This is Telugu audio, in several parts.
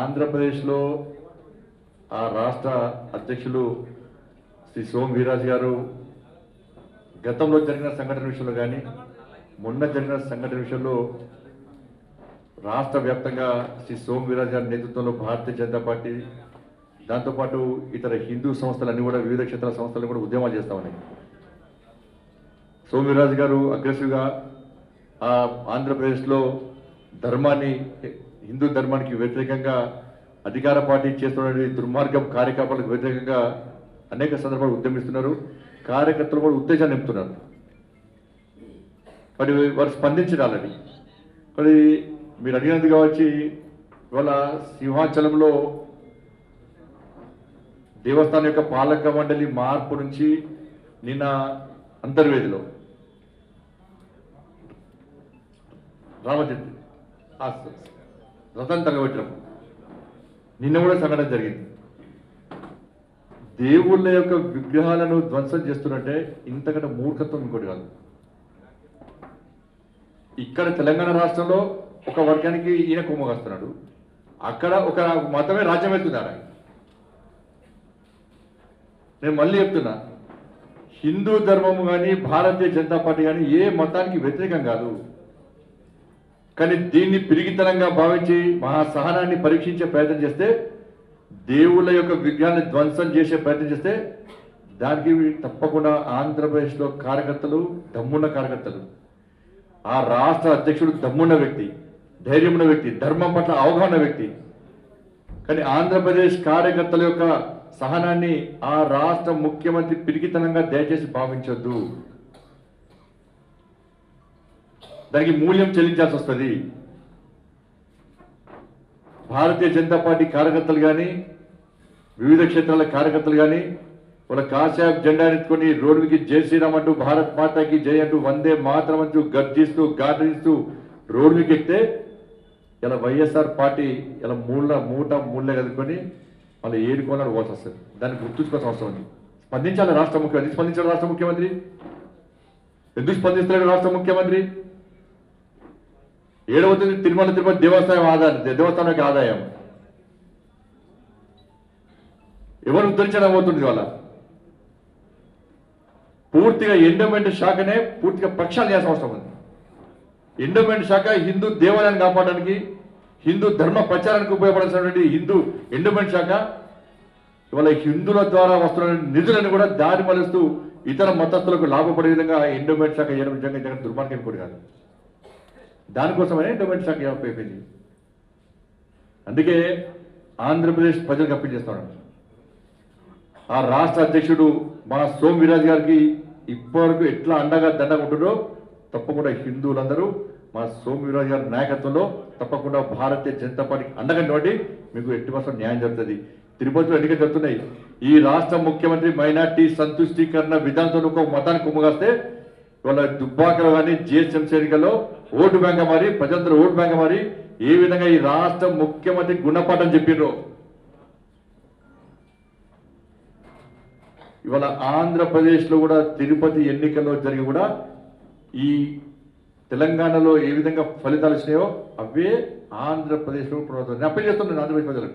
ఆంధ్రప్రదేశ్లో ఆ రాష్ట్ర అధ్యక్షులు శ్రీ సోమ్ వీరాజ్ గారు గతంలో జరిగిన సంఘటన విషయంలో కానీ మొన్న జరిగిన సంఘటన విషయంలో రాష్ట్ర వ్యాప్తంగా శ్రీ సోమ్ వీరాజ్ గారి నేతృత్వంలో భారతీయ జనతా పార్టీ దాంతోపాటు ఇతర హిందూ సంస్థలన్నీ కూడా వివిధ క్షేత్రాల సంస్థలు కూడా ఉద్యమాలు చేస్తా ఉన్నాయి సోమ్ వీరాజ్ గారు అగ్రెసివ్గా ఆ ఆంధ్రప్రదేశ్లో ధర్మాన్ని హిందూ ధర్మానికి వ్యతిరేకంగా అధికార పార్టీ చేస్తున్న దుర్మార్గం కార్యకలాపాలకు వ్యతిరేకంగా అనేక సందర్భాలు ఉద్యమిస్తున్నారు కార్యకర్తలు కూడా ఉత్తేజాన్ని నింపుతున్నారు మరి వారు స్పందించాలని మరి మీరు అడిగినందుకు కావచ్చు ఇవాళ సింహాచలంలో దేవస్థానం యొక్క పాలక మండలి మార్పు నుంచి నిన్న అంతర్వేదిలో రామచంద్ర ఆ రథం తగబెట్టడం నిన్న కూడా సంఘటన జరిగింది దేవుళ్ళ యొక్క విగ్రహాలను ధ్వంసం చేస్తున్నట్టే ఇంతకంటే మూర్ఖత్వం ఇంకోటి కాదు ఇక్కడ తెలంగాణ రాష్ట్రంలో ఒక వర్గానికి ఈయన కుమ్మగాస్తున్నాడు అక్కడ ఒక మతమే రాజ్యం వెళ్తున్నాడు ఆయన నేను మళ్ళీ చెప్తున్నా హిందూ ధర్మము కానీ భారతీయ జనతా పార్టీ కానీ ఏ మతానికి వ్యతిరేకం కాదు కానీ దీన్ని పిరిగితనంగా భావించి మహా సహనాన్ని పరీక్షించే ప్రయత్నం చేస్తే దేవుళ్ళ యొక్క విగ్రహాన్ని ధ్వంసం చేసే ప్రయత్నం చేస్తే దానికి తప్పకుండా ఆంధ్రప్రదేశ్లో కార్యకర్తలు దమ్మున్న కార్యకర్తలు ఆ రాష్ట్ర అధ్యక్షుడు దమ్మున్న వ్యక్తి ధైర్యం ఉన్న వ్యక్తి ధర్మం పట్ల అవగాహన వ్యక్తి కానీ ఆంధ్రప్రదేశ్ కార్యకర్తల యొక్క సహనాన్ని ఆ రాష్ట్ర ముఖ్యమంత్రి పిరికితనంగా దయచేసి భావించొద్దు దానికి మూల్యం చెల్లించాల్సి వస్తుంది భారతీయ జనతా పార్టీ కార్యకర్తలు కానీ వివిధ క్షేత్రాల కార్యకర్తలు కానీ వాళ్ళ కాశాబ్ జెండా ఎత్తుకొని రోడ్డుకి జై శ్రీరామ్ అంటూ భారత్ మాతాకి జై అంటూ వందే మాత్రం అంటూ గర్జిస్తూ గార్డిస్తూ రోడ్డుకి ఎక్కితే ఇలా వైఎస్ఆర్ పార్టీ ఇలా మూల మూట మూలే కదుకొని మళ్ళీ ఏడుకోవాలని పోవాల్సి వస్తుంది దాన్ని గుర్తుంచుకోవాల్సిన అవసరం ఉంది స్పందించాలి రాష్ట్ర ముఖ్యమంత్రి స్పందించాలి రాష్ట్ర ముఖ్యమంత్రి ఎందుకు స్పందిస్తున్నాడు రాష్ట్ర ముఖ్యమంత్రి ఏడవది తిరుమల తిరుపతి దేవస్థానం ఆదాయం దేవస్థానం యొక్క ఆదాయం ఎవరు ఉద్ధరించడం అవుతుంది వాళ్ళ పూర్తిగా ఎండోమెంట్ శాఖనే పూర్తిగా ప్రక్షాళన చేయాల్సిన అవసరం ఉంది ఎండోమెంట్ శాఖ హిందూ దేవాలయాన్ని కాపాడడానికి హిందూ ధర్మ ప్రచారానికి ఉపయోగపడాల్సినటువంటి హిందూ ఎండోమెంట్ శాఖ ఇవాళ హిందువుల ద్వారా వస్తున్న నిధులను కూడా దారి మలుస్తూ ఇతర మతస్థులకు లాభపడే విధంగా ఎండోమెంట్ శాఖ చేయడం నిజంగా జగన్ దుర్మార్గం కూడా కాదు దానికోసమనే ఎండోమెంట్ శాఖ అయిపోయింది అందుకే ఆంధ్రప్రదేశ్ ప్రజలకు అప్పీల్ చేస్తున్నాడు ఆ రాష్ట్ర అధ్యక్షుడు మన సోమ్ వీరాజ్ గారికి ఇప్పటివరకు ఎట్లా అండగా దండగా ఉంటుందో తప్పకుండా హిందువులందరూ మా సోమ్ వీరాజ్ గారి నాయకత్వంలో తప్పకుండా భారతీయ జనతా పార్టీకి అండగా నిలబడి మీకు ఎట్టి పర్సెంట్ న్యాయం జరుగుతుంది తిరుపతిలో ఎన్నికలు జరుగుతున్నాయి ఈ రాష్ట్ర ముఖ్యమంత్రి మైనార్టీ సంతుష్టీకరణ విధానంతో ఒక మతాన్ని కుమ్మగాస్తే ఇవాళ దుబ్బాకలో కానీ జిహెచ్ఎంసీ ఎన్నికల్లో ఓటు బ్యాంక్ మారి ప్రజలందరూ ఓటు బ్యాంక్ మారి ఏ విధంగా ఈ రాష్ట్ర ముఖ్యమంత్రి గుణపాఠం చెప్పిండ్రో ఇవాళ ఆంధ్రప్రదేశ్లో కూడా తిరుపతి ఎన్నికల్లో జరిగి కూడా ఈ తెలంగాణలో ఏ విధంగా ఫలితాలు వచ్చినాయో అవే ఆంధ్రప్రదేశ్లో ప్రభుత్వం నేను అప్పీల్ చేస్తున్నాను ఆంధ్రప్రదేశ్ ప్రజలకు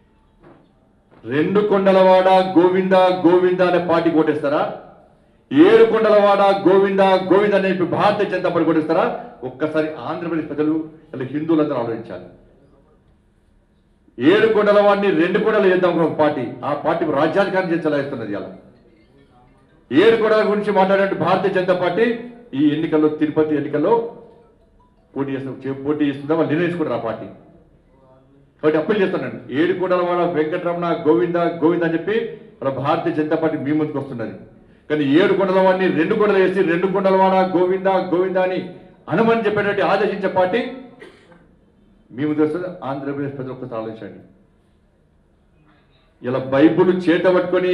రెండు కొండలవాడ గోవింద గోవింద అనే పార్టీ కోటేస్తారా ఏడు కొండలవాడ గోవింద గోవింద అనే భారతీయ జనతా పార్టీ కోటేస్తారా ఒక్కసారి ఆంధ్రప్రదేశ్ ప్రజలు ఇలా హిందువులందరూ ఆలోచించాలి ఏడు కొండల వాడిని రెండు కొండలు చేద్దాం ఒక పార్టీ ఆ పార్టీ రాజ్యాధికారం చేసి చలాయిస్తున్నది ఇలా ఏడు కొండల గురించి మాట్లాడే భారతీయ జనతా పార్టీ ఈ ఎన్నికల్లో తిరుపతి ఎన్నికల్లో పోటీ చేస్తున్న పోటీ చేస్తుందా వాళ్ళు నిర్ణయించుకుంటారు ఆ పార్టీ కాబట్టి అప్పీల్ చేస్తున్నాను ఏడు కొండల వాడ వెంకటరమణ గోవింద గోవింద అని చెప్పి మన భారతీయ జనతా పార్టీ మీ ముందుకు వస్తున్నది కానీ ఏడు కొండల వాడిని రెండు కొండలు వేసి రెండు కొండల వాడ గోవింద గోవింద అని అనమని చెప్పేటట్టు ఆదేశించే పార్టీ మీ ముందు వస్తుంది ఆంధ్రప్రదేశ్ ప్రజలు ఒక్కసారి ఆలోచించండి ఇలా బైబుల్ చేత పట్టుకొని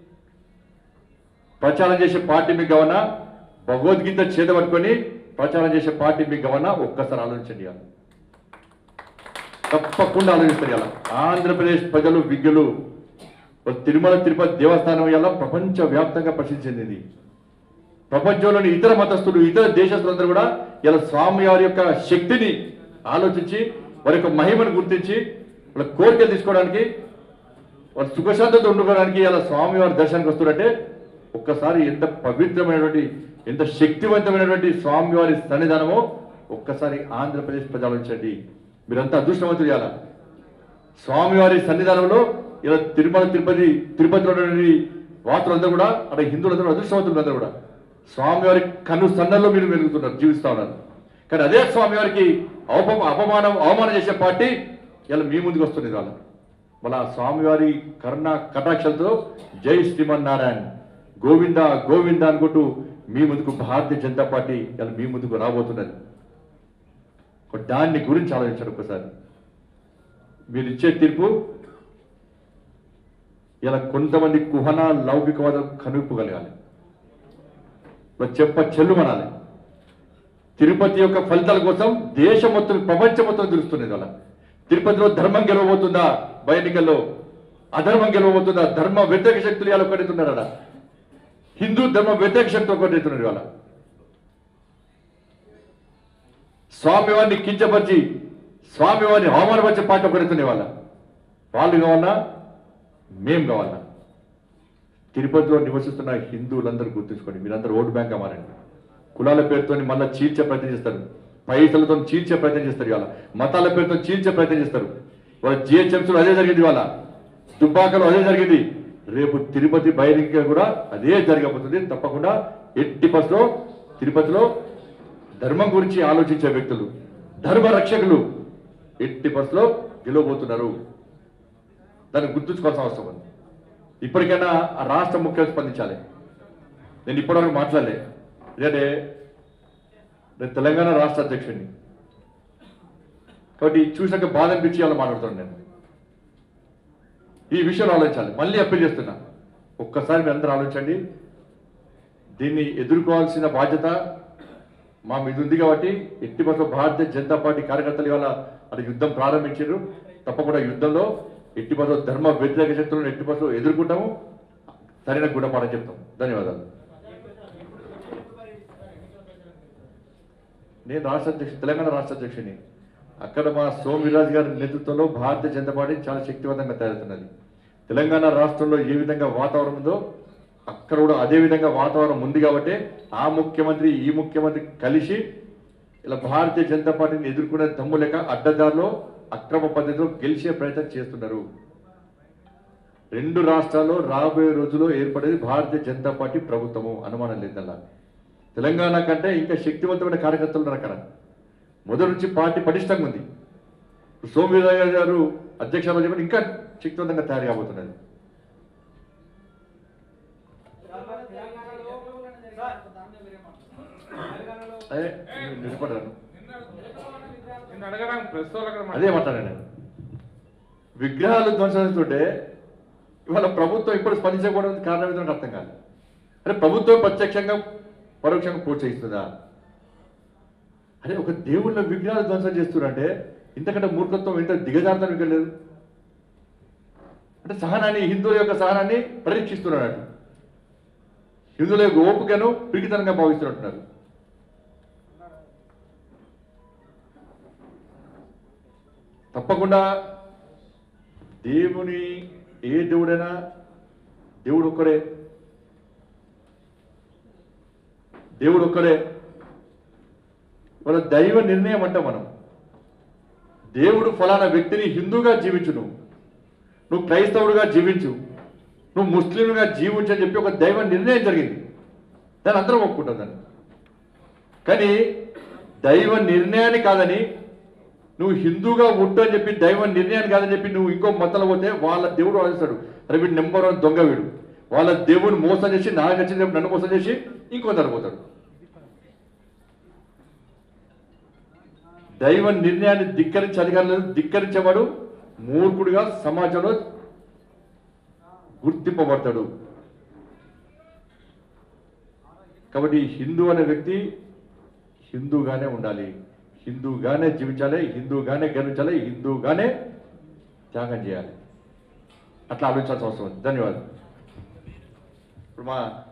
ప్రచారం చేసే పార్టీ మీకు గవనా భగవద్గీత చేత పట్టుకొని ప్రచారం చేసే పార్టీ మీకు గవనా ఒక్కసారి ఆలోచించండి ఇవాళ తప్పకుండా ఆలోచిస్తారు ఇలా ఆంధ్రప్రదేశ్ ప్రజలు విజ్ఞులు తిరుమల తిరుపతి దేవస్థానం ఇలా ప్రపంచ వ్యాప్తంగా ప్రసిద్ధి చెందింది ప్రపంచంలోని ఇతర మతస్థులు ఇతర దేశస్తులందరూ కూడా ఇలా స్వామి వారి యొక్క శక్తిని ఆలోచించి వారి యొక్క మహిమను గుర్తించి వాళ్ళ కోరికలు తీసుకోవడానికి వాళ్ళు సుఖశాంతతో ఉండుకోవడానికి ఇలా స్వామివారి దర్శనానికి వస్తున్నారంటే ఒక్కసారి ఎంత పవిత్రమైనటువంటి ఎంత శక్తివంతమైనటువంటి స్వామివారి సన్నిధానమో ఒక్కసారి ఆంధ్రప్రదేశ్ ప్రజాలించండి మీరంతా అదృష్టవంతులు ఇవ్వాల స్వామివారి సన్నిధానంలో ఇలా తిరుమల తిరుపతి తిరుపతిలో ఉన్నటువంటి వాసులందరూ కూడా అక్కడ హిందువులందరూ అదృష్టవంతులు అందరూ కూడా స్వామివారి కన్ను సన్నల్లో మీరు వెలుగుతున్నారు జీవిస్తా ఉన్నారు కానీ అదే స్వామివారికి అవప అపమానం అవమానం చేసే పార్టీ ఇలా మీ ముందుకు వస్తుంది వాళ్ళ మళ్ళా ఆ స్వామివారి కరుణ కటాక్షలతో జై శ్రీమన్నారాయణ గోవింద గోవింద అనుకుంటూ మీ ముందుకు భారతీయ జనతా పార్టీ ఇలా మీ ముందుకు రాబోతున్నది ఒక దాన్ని గురించి ఆలోచించారు ఒకసారి మీరు ఇచ్చే తీర్పు ఇలా కొంతమంది కుహన లౌకికవాదం కనువిప్పగలగాలి ఇలా చెప్ప చెల్లుమనాలి తిరుపతి యొక్క ఫలితాల కోసం దేశం మొత్తం ప్రపంచం మొత్తం తెలుస్తున్నది వాళ్ళ తిరుపతిలో ధర్మం గెలవబోతుందా బై ఎన్నికల్లో అధర్మం గెలవబోతుందా ధర్మ వ్యతిరేక శక్తులు ఇలా ఒకటెత్తున్నారా హిందూ ధర్మ వ్యతిరేక శక్తులు ఒకటెత్తున్నారు వాళ్ళ స్వామివారిని కించపరిచి స్వామివారిని అవమానపరిచే పార్టీ ఒకటెత్తునే వాళ్ళ వాళ్ళు కావాలన్నా మేం కావాలన్నా తిరుపతిలో నివసిస్తున్న హిందువులందరూ గుర్తుంచుకోండి మీరందరూ ఓటు బ్యాంక్ మారండి కులాల పేరుతో మళ్ళీ చీల్చే ప్రయత్నం చేస్తారు పైసలతో చీల్చే ప్రయత్నం చేస్తారు ఇవాళ మతాల పేరుతో చీల్చే ప్రయత్నం చేస్తారు వాళ్ళ జిహెచ్ఎంసీలో అదే జరిగింది ఇవాళ దుబ్బాకలో అదే జరిగింది రేపు తిరుపతి బహిరంగ కూడా అదే జరగబోతుంది తప్పకుండా ఎట్టి బస్లో తిరుపతిలో ధర్మం గురించి ఆలోచించే వ్యక్తులు ధర్మ రక్షకులు ఎట్టి బస్లో గెలవబోతున్నారు దాన్ని గుర్తుంచుకోవాల్సిన అవసరం ఉంది ఇప్పటికైనా ఆ రాష్ట్ర ముఖ్యమంత్రి స్పందించాలి నేను ఇప్పటివరకు మాట్లాడలే ఎందుకంటే నేను తెలంగాణ రాష్ట్ర అధ్యక్షుడిని కాబట్టి చూసాక బాధ అనిపించి అలా మాట్లాడుతున్నాను నేను ఈ విషయంలో ఆలోచించాలి మళ్ళీ అప్పీల్ చేస్తున్నా ఒక్కసారి మీరు అందరూ ఆలోచించండి దీన్ని ఎదుర్కోవాల్సిన బాధ్యత మా మీద ఉంది కాబట్టి ఎట్టి బస్సు భారతీయ జనతా పార్టీ కార్యకర్తలు ఇవాళ అది యుద్ధం ప్రారంభించారు తప్పకుండా యుద్ధంలో ఎట్టి బస్సు ధర్మ వ్యతిరేక శక్తులను ఎట్టి బస్సు ఎదుర్కొంటాము సరైన గుణపాఠం చెప్తాం ధన్యవాదాలు నేను రాష్ట్ర అధ్యక్షుడు తెలంగాణ రాష్ట్ర అధ్యక్షుడిని అక్కడ మా సోమిరాజ్ గారి నేతృత్వంలో భారతీయ జనతా పార్టీ చాలా శక్తివంతంగా తయారవుతున్నది తెలంగాణ రాష్ట్రంలో ఏ విధంగా వాతావరణం ఉందో అక్కడ కూడా అదే విధంగా వాతావరణం ఉంది కాబట్టి ఆ ముఖ్యమంత్రి ఈ ముఖ్యమంత్రి కలిసి ఇలా భారతీయ జనతా పార్టీని ఎదుర్కొనే దమ్ము లేక అడ్డదారిలో అక్రమ పద్ధతిలో గెలిచే ప్రయత్నం చేస్తున్నారు రెండు రాష్ట్రాల్లో రాబోయే రోజుల్లో ఏర్పడేది భారతీయ జనతా పార్టీ ప్రభుత్వము అనుమానం లేదల్లా తెలంగాణ కంటే ఇంకా శక్తివంతమైన కార్యకర్తలు ఉన్నారు అక్కడ మొదటి నుంచి పార్టీ పటిష్టంగా ఉంది ఇప్పుడు సోమవీరయ్య గారు అధ్యక్షులు చెప్పి ఇంకా శక్తివంతంగా తయారు కాబోతున్నది అదే నేను నిలబడ్డాను నిన్ను అడగడానికి ప్రెస్ వాళ్ళు అక్కడ అదే మాట్లాడాను నేను విగ్రహాలు ధ్వంసంతుంటే ఇవాళ ప్రభుత్వం ఇప్పుడు స్పందించకపోవడం కారణం ఏదో నాకు అర్థం కాదు అరే ప్రభుత్వం ప్రత్యక్షంగా పరోక్షంగా ప్రోత్సహిస్తుందా అరే ఒక దేవుళ్ళ విగ్రహాలు ధ్వంసం చేస్తున్నారంటే ఇంతకంటే మూర్ఖత్వం ఇంత దిగజారుతాను ఇక్కడ లేదు అంటే సహనాన్ని హిందువుల యొక్క సహనాన్ని పరీక్షిస్తున్నారు హిందువుల యొక్క ఓపికను పిరికితనంగా భావిస్తున్నట్టున్నారు తప్పకుండా దేవుని ఏ దేవుడైనా దేవుడు ఒక్కడే దేవుడు ఒక్కడే మన దైవ నిర్ణయం అంటాం మనం దేవుడు ఫలానా వ్యక్తిని హిందూగా జీవించు నువ్వు నువ్వు క్రైస్తవుడుగా జీవించు నువ్వు ముస్లింగా జీవించు అని చెప్పి ఒక దైవ నిర్ణయం జరిగింది దాన్ని అందరం ఒప్పుకుంటాం దాన్ని కానీ దైవ నిర్ణయాన్ని కాదని నువ్వు హిందూగా ఉంటు అని చెప్పి దైవ నిర్ణయాన్ని కాదని చెప్పి నువ్వు ఇంకో మతంలో పోతే వాళ్ళ దేవుడు ఆలోచిస్తాడు అరే వీడు నెంబర్ వన్ దొంగ వీడు వాళ్ళ దేవుడిని మోసం చేసి నాకు నచ్చిన దేవుడు నన్ను మోసం చేసి ఇంకో పోతాడు దైవ నిర్ణయాన్ని ధిక్కరించి అధికారులను ధిక్కరించేవాడు మూర్ఖుడిగా సమాజంలో గుర్తింపబడతాడు కాబట్టి హిందూ అనే వ్యక్తి హిందూగానే ఉండాలి హిందూగానే జీవించాలి హిందూగానే గర్వించాలి హిందూగానే త్యాగం చేయాలి అట్లా ఆలోచించాల్సిన అవసరం ఉంది ధన్యవాదాలు ఇప్పుడు మా